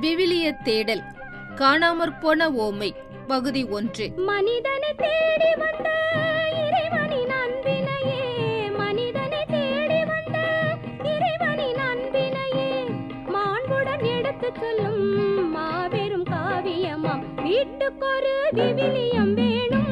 விவிலிய தேடல் காணாமற் போன ஓமை பகுதி ஒன்று மனிதனை தேடி வந்த இறைவனின் அன்பினையே மனிதனை தேடி வந்த இறைவனின் அன்பினையே மாண்புடன் எடுத்துச் சொல்லும் மாபெரும் காவியமாம் வீட்டுக்கொரு விவிலியம் வேணும்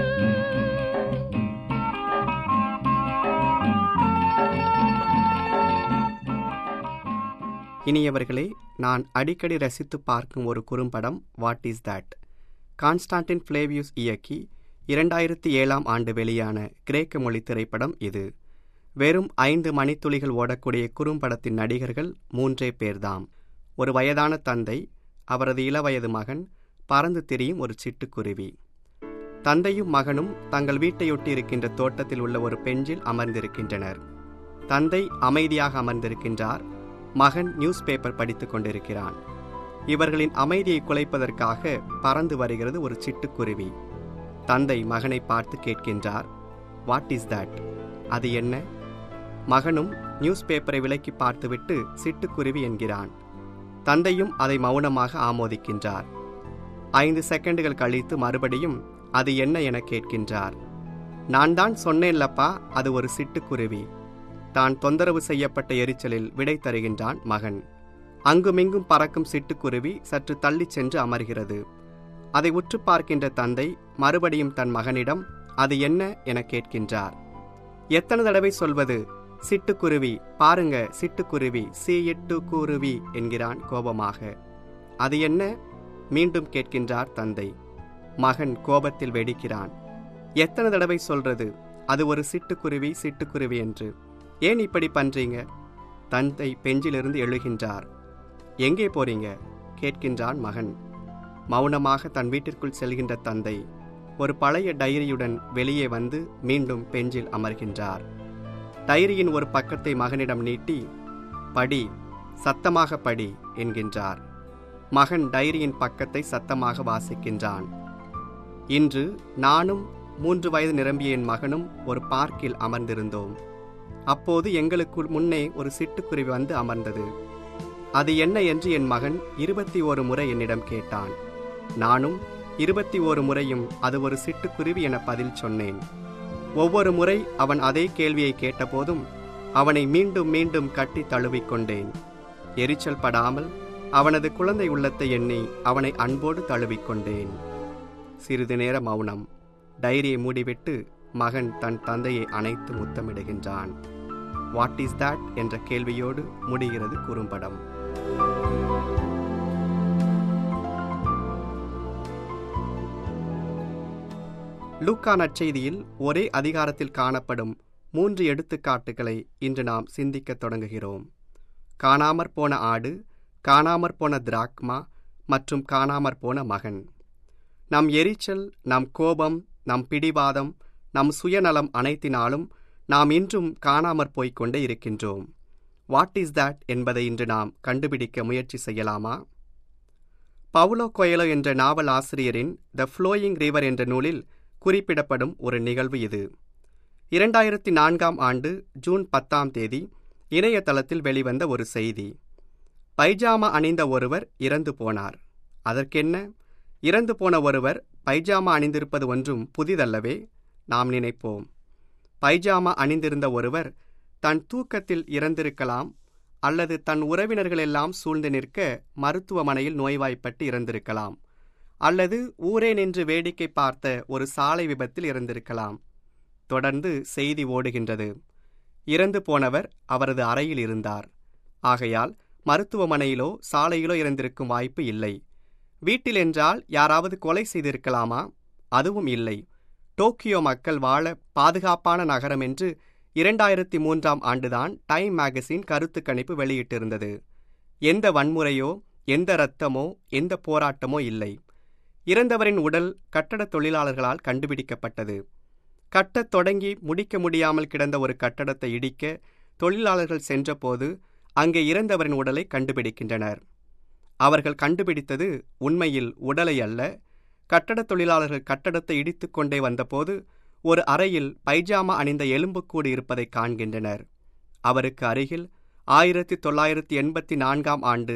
இனியவர்களே நான் அடிக்கடி ரசித்து பார்க்கும் ஒரு குறும்படம் what is that Constantine Flavius இயக்கி இரண்டாயிரத்தி ஏழாம் ஆண்டு வெளியான கிரேக்க மொழி திரைப்படம் இது வெறும் ஐந்து மணித்துளிகள் ஓடக்கூடிய குறும்படத்தின் நடிகர்கள் மூன்றே பேர்தாம் ஒரு வயதான தந்தை அவரது இளவயது மகன் பறந்து திரியும் ஒரு சிட்டுக்குருவி தந்தையும் மகனும் தங்கள் வீட்டையொட்டி இருக்கின்ற தோட்டத்தில் உள்ள ஒரு பெஞ்சில் அமர்ந்திருக்கின்றனர் தந்தை அமைதியாக அமர்ந்திருக்கின்றார் மகன் நியூஸ் பேப்பர் படித்துக் கொண்டிருக்கிறான் இவர்களின் அமைதியை குலைப்பதற்காக பறந்து வருகிறது ஒரு சிட்டுக்குருவி தந்தை மகனை பார்த்து கேட்கின்றார் வாட் இஸ் தட் அது என்ன மகனும் நியூஸ் பேப்பரை விலக்கி பார்த்துவிட்டு சிட்டுக்குருவி என்கிறான் தந்தையும் அதை மௌனமாக ஆமோதிக்கின்றார் ஐந்து செகண்டுகள் கழித்து மறுபடியும் அது என்ன என கேட்கின்றார் நான் தான் சொன்னேன்லப்பா அது ஒரு சிட்டுக்குருவி தான் தொந்தரவு செய்யப்பட்ட எரிச்சலில் விடை தருகின்றான் மகன் அங்குமிங்கும் பறக்கும் சிட்டுக்குருவி சற்று தள்ளிச் சென்று அமர்கிறது அதை உற்று பார்க்கின்ற தந்தை மறுபடியும் தன் மகனிடம் அது என்ன என கேட்கின்றார் எத்தனை தடவை சொல்வது சிட்டுக்குருவி பாருங்க சிட்டுக்குருவி சி எட்டு குருவி என்கிறான் கோபமாக அது என்ன மீண்டும் கேட்கின்றார் தந்தை மகன் கோபத்தில் வெடிக்கிறான் எத்தனை தடவை சொல்றது அது ஒரு சிட்டுக்குருவி சிட்டுக்குருவி என்று ஏன் இப்படி பண்றீங்க தந்தை பெஞ்சிலிருந்து எழுகின்றார் எங்கே போறீங்க கேட்கின்றான் மகன் மௌனமாக தன் வீட்டிற்குள் செல்கின்ற தந்தை ஒரு பழைய டைரியுடன் வெளியே வந்து மீண்டும் பெஞ்சில் அமர்கின்றார் டைரியின் ஒரு பக்கத்தை மகனிடம் நீட்டி படி சத்தமாக படி என்கின்றார் மகன் டைரியின் பக்கத்தை சத்தமாக வாசிக்கின்றான் இன்று நானும் மூன்று வயது நிரம்பிய என் மகனும் ஒரு பார்க்கில் அமர்ந்திருந்தோம் அப்போது எங்களுக்குள் முன்னே ஒரு சிட்டுக்குருவி வந்து அமர்ந்தது அது என்ன என்று என் மகன் இருபத்தி ஓரு முறை என்னிடம் கேட்டான் நானும் இருபத்தி ஓரு முறையும் அது ஒரு சிட்டுக்குருவி என பதில் சொன்னேன் ஒவ்வொரு முறை அவன் அதே கேள்வியை கேட்டபோதும் அவனை மீண்டும் மீண்டும் கட்டி தழுவிக்கொண்டேன் எரிச்சல் படாமல் அவனது குழந்தை உள்ளத்தை எண்ணி அவனை அன்போடு தழுவிக்கொண்டேன் சிறிது நேர மௌனம் டைரியை மூடிவிட்டு மகன் தன் தந்தையை அணைத்து முத்தமிடுகின்றான் வாட் இஸ் தட் என்ற கேள்வியோடு முடிகிறது குறும்படம் லூக்கா நற்செய்தியில் ஒரே அதிகாரத்தில் காணப்படும் மூன்று எடுத்துக்காட்டுகளை இன்று நாம் சிந்திக்கத் தொடங்குகிறோம் காணாமற் போன ஆடு காணாமற் போன திராக்மா மற்றும் காணாமற் போன மகன் நம் எரிச்சல் நம் கோபம் நம் பிடிவாதம் நம் சுயநலம் அனைத்தினாலும் நாம் இன்றும் காணாமற் போய்க் கொண்டே இருக்கின்றோம் வாட் இஸ் தட் என்பதை இன்று நாம் கண்டுபிடிக்க முயற்சி செய்யலாமா பவுலோ கொயலோ என்ற நாவல் ஆசிரியரின் த ஃப்ளோயிங் ரிவர் என்ற நூலில் குறிப்பிடப்படும் ஒரு நிகழ்வு இது இரண்டாயிரத்தி நான்காம் ஆண்டு ஜூன் பத்தாம் தேதி இணையதளத்தில் வெளிவந்த ஒரு செய்தி பைஜாமா அணிந்த ஒருவர் இறந்து போனார் அதற்கென்ன இறந்து போன ஒருவர் பைஜாமா அணிந்திருப்பது ஒன்றும் புதிதல்லவே நாம் நினைப்போம் பைஜாமா அணிந்திருந்த ஒருவர் தன் தூக்கத்தில் இறந்திருக்கலாம் அல்லது தன் உறவினர்கள் எல்லாம் சூழ்ந்து நிற்க மருத்துவமனையில் நோய்வாய்ப்பட்டு இறந்திருக்கலாம் அல்லது ஊரே நின்று வேடிக்கை பார்த்த ஒரு சாலை விபத்தில் இறந்திருக்கலாம் தொடர்ந்து செய்தி ஓடுகின்றது இறந்து போனவர் அவரது அறையில் இருந்தார் ஆகையால் மருத்துவமனையிலோ சாலையிலோ இறந்திருக்கும் வாய்ப்பு இல்லை வீட்டில் என்றால் யாராவது கொலை செய்திருக்கலாமா அதுவும் இல்லை டோக்கியோ மக்கள் வாழ பாதுகாப்பான நகரம் என்று இரண்டாயிரத்தி மூன்றாம் ஆண்டுதான் டைம் மேகசின் கருத்து கணிப்பு வெளியிட்டிருந்தது எந்த வன்முறையோ எந்த இரத்தமோ எந்த போராட்டமோ இல்லை இறந்தவரின் உடல் கட்டடத் தொழிலாளர்களால் கண்டுபிடிக்கப்பட்டது கட்டத் தொடங்கி முடிக்க முடியாமல் கிடந்த ஒரு கட்டடத்தை இடிக்க தொழிலாளர்கள் சென்றபோது அங்கே இறந்தவரின் உடலை கண்டுபிடிக்கின்றனர் அவர்கள் கண்டுபிடித்தது உண்மையில் உடலை அல்ல கட்டடத் தொழிலாளர்கள் கட்டடத்தை இடித்துக் கொண்டே வந்தபோது ஒரு அறையில் பைஜாமா அணிந்த எலும்புக்கூடு இருப்பதை காண்கின்றனர் அவருக்கு அருகில் ஆயிரத்தி தொள்ளாயிரத்தி எண்பத்தி நான்காம் ஆண்டு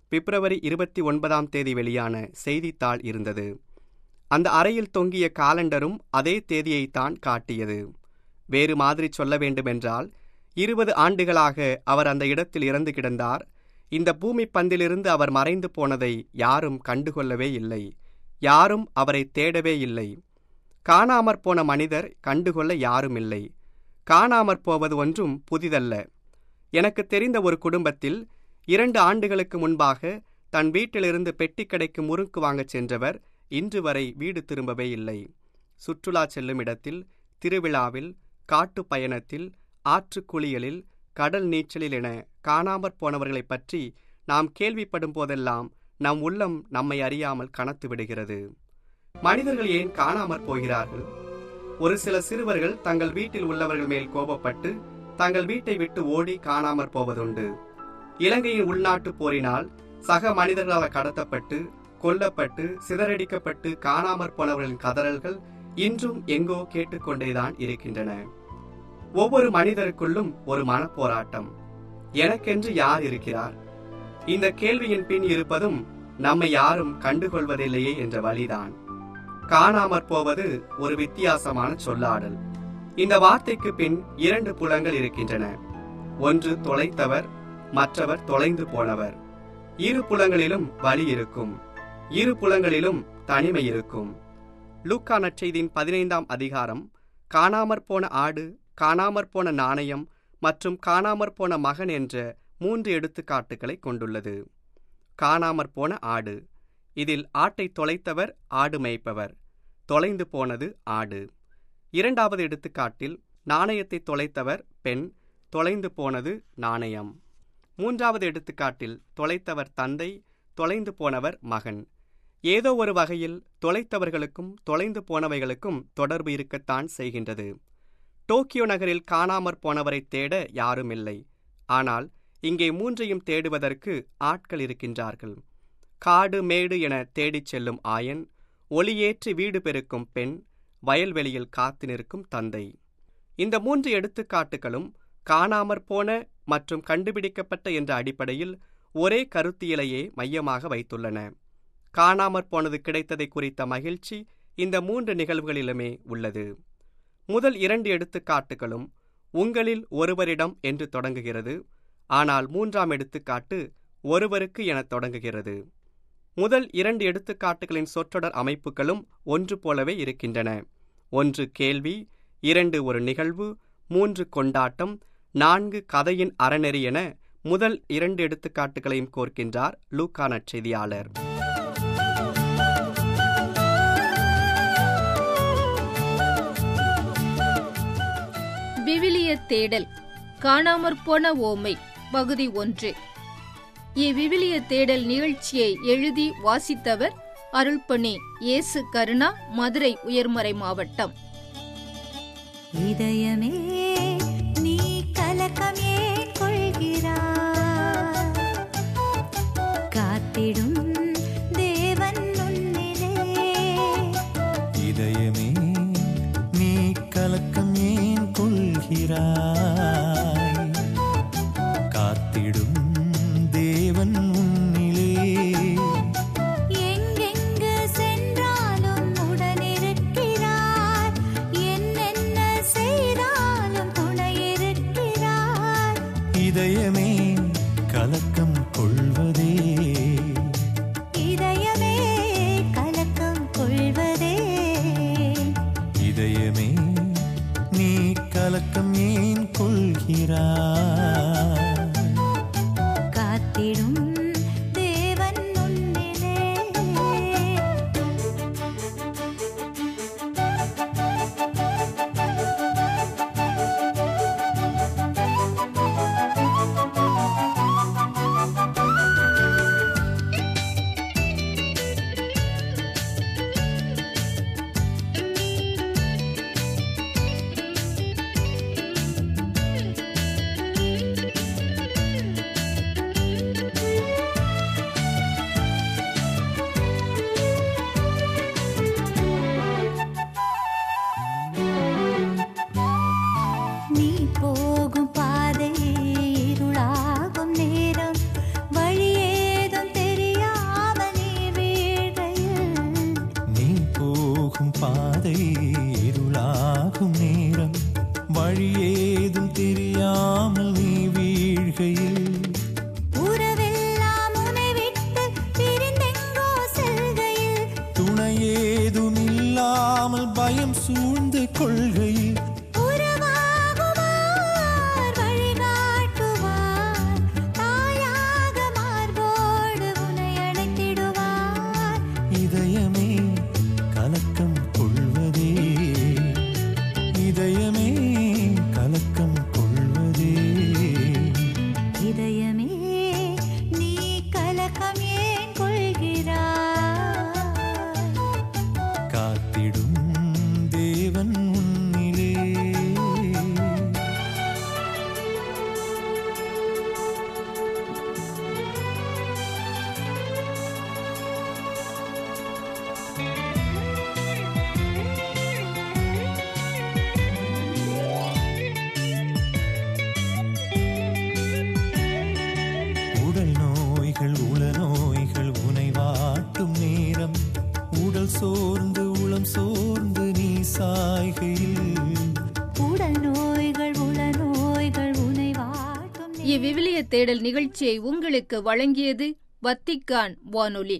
பிப்ரவரி இருபத்தி ஒன்பதாம் தேதி வெளியான செய்தித்தாள் இருந்தது அந்த அறையில் தொங்கிய காலண்டரும் அதே தேதியைத்தான் காட்டியது வேறு மாதிரி சொல்ல வேண்டுமென்றால் இருபது ஆண்டுகளாக அவர் அந்த இடத்தில் இறந்து கிடந்தார் இந்த பூமி பந்திலிருந்து அவர் மறைந்து போனதை யாரும் கண்டுகொள்ளவே இல்லை யாரும் அவரை தேடவே இல்லை காணாமற் போன மனிதர் கண்டுகொள்ள யாரும் இல்லை காணாமற் போவது ஒன்றும் புதிதல்ல எனக்கு தெரிந்த ஒரு குடும்பத்தில் இரண்டு ஆண்டுகளுக்கு முன்பாக தன் வீட்டிலிருந்து பெட்டிக்கடைக்கு முறுக்கு வாங்கச் சென்றவர் இன்று வரை வீடு திரும்பவே இல்லை சுற்றுலா செல்லும் இடத்தில் திருவிழாவில் காட்டுப் பயணத்தில் ஆற்றுக் குளியலில் கடல் நீச்சலில் என காணாமற் போனவர்களைப் பற்றி நாம் கேள்விப்படும் போதெல்லாம் நம் உள்ளம் நம்மை அறியாமல் கனத்து விடுகிறது மனிதர்கள் ஏன் காணாமற் போகிறார்கள் ஒரு சில சிறுவர்கள் தங்கள் வீட்டில் உள்ளவர்கள் மேல் கோபப்பட்டு தங்கள் வீட்டை விட்டு ஓடி காணாமற் போவதுண்டு இலங்கையின் உள்நாட்டு போரினால் சக மனிதர்களால் கடத்தப்பட்டு கொல்லப்பட்டு சிதறடிக்கப்பட்டு காணாமற் போனவர்களின் கதறல்கள் இன்றும் எங்கோ கேட்டுக்கொண்டேதான் இருக்கின்றன ஒவ்வொரு மனிதருக்குள்ளும் ஒரு மனப்போராட்டம் எனக்கென்று யார் இருக்கிறார் இந்த கேள்வியின் பின் இருப்பதும் நம்மை யாரும் கண்டுகொள்வதில்லையே என்ற வழிதான் காணாமற் போவது ஒரு வித்தியாசமான சொல்லாடல் இந்த வார்த்தைக்கு பின் இரண்டு புலங்கள் இருக்கின்றன ஒன்று தொலைத்தவர் மற்றவர் தொலைந்து போனவர் இரு புலங்களிலும் வழி இருக்கும் இரு புலங்களிலும் தனிமை இருக்கும் லூக்கா நற்செய்தியின் பதினைந்தாம் அதிகாரம் காணாமற் போன ஆடு காணாமற் போன நாணயம் மற்றும் காணாமற் போன மகன் என்ற மூன்று எடுத்துக்காட்டுகளை கொண்டுள்ளது காணாமற் போன ஆடு இதில் ஆட்டை தொலைத்தவர் ஆடு மேய்ப்பவர் தொலைந்து போனது ஆடு இரண்டாவது எடுத்துக்காட்டில் நாணயத்தை தொலைத்தவர் பெண் தொலைந்து போனது நாணயம் மூன்றாவது எடுத்துக்காட்டில் தொலைத்தவர் தந்தை தொலைந்து போனவர் மகன் ஏதோ ஒரு வகையில் தொலைத்தவர்களுக்கும் தொலைந்து போனவைகளுக்கும் தொடர்பு இருக்கத்தான் செய்கின்றது டோக்கியோ நகரில் காணாமற் போனவரை தேட யாரும் இல்லை ஆனால் இங்கே மூன்றையும் தேடுவதற்கு ஆட்கள் இருக்கின்றார்கள் காடு மேடு என தேடிச் செல்லும் ஆயன் ஒளியேற்றி வீடு பெருக்கும் பெண் வயல்வெளியில் காத்து நிற்கும் தந்தை இந்த மூன்று எடுத்துக்காட்டுகளும் காணாமற் போன மற்றும் கண்டுபிடிக்கப்பட்ட என்ற அடிப்படையில் ஒரே கருத்தியலையே மையமாக வைத்துள்ளன காணாமற் போனது கிடைத்ததை குறித்த மகிழ்ச்சி இந்த மூன்று நிகழ்வுகளிலுமே உள்ளது முதல் இரண்டு எடுத்துக்காட்டுகளும் உங்களில் ஒருவரிடம் என்று தொடங்குகிறது ஆனால் மூன்றாம் எடுத்துக்காட்டு ஒருவருக்கு என தொடங்குகிறது முதல் இரண்டு எடுத்துக்காட்டுகளின் சொற்றொடர் அமைப்புகளும் ஒன்று போலவே இருக்கின்றன ஒன்று கேள்வி இரண்டு ஒரு நிகழ்வு மூன்று கொண்டாட்டம் நான்கு கதையின் அறநெறி என முதல் இரண்டு எடுத்துக்காட்டுகளையும் கோர்க்கின்றார் லூக்கா நற்செய்தியாளர் விவிலிய தேடல் காணாமற் போன ஓமை பகுதி ஒன்று இவ்விவிலிய தேடல் நிகழ்ச்சியை எழுதி வாசித்தவர் அருள்பணி இயேசு கருணா மதுரை உயர்மறை மாவட்டம் இதயமே நீ கலக்கம் ஏன் கொள்கிறாய் காத்திடும் தேவன் உன்னிலே இதயமே நீ கலக்கம் ஏன் கொள்கிறாய் காத்திடும் தேவன் உன்னிலே எங்கெங்கு சென்றாலும் உடனிருக்கிறார் என்னென்ன செய்தாலும் துணையிருக்கிறார் இதயமே கலக்கம் கொள்வதே இதயமே கலக்கம் கொள்வதே இதயமே நீ கலக்கம் ஏன் கொள்கிறாய் காத்திடும் தேவன் உன்னிலே இவ்விவிலிய தேடல் நிகழ்ச்சியை உங்களுக்கு வழங்கியது வத்திக்கான் வானொலி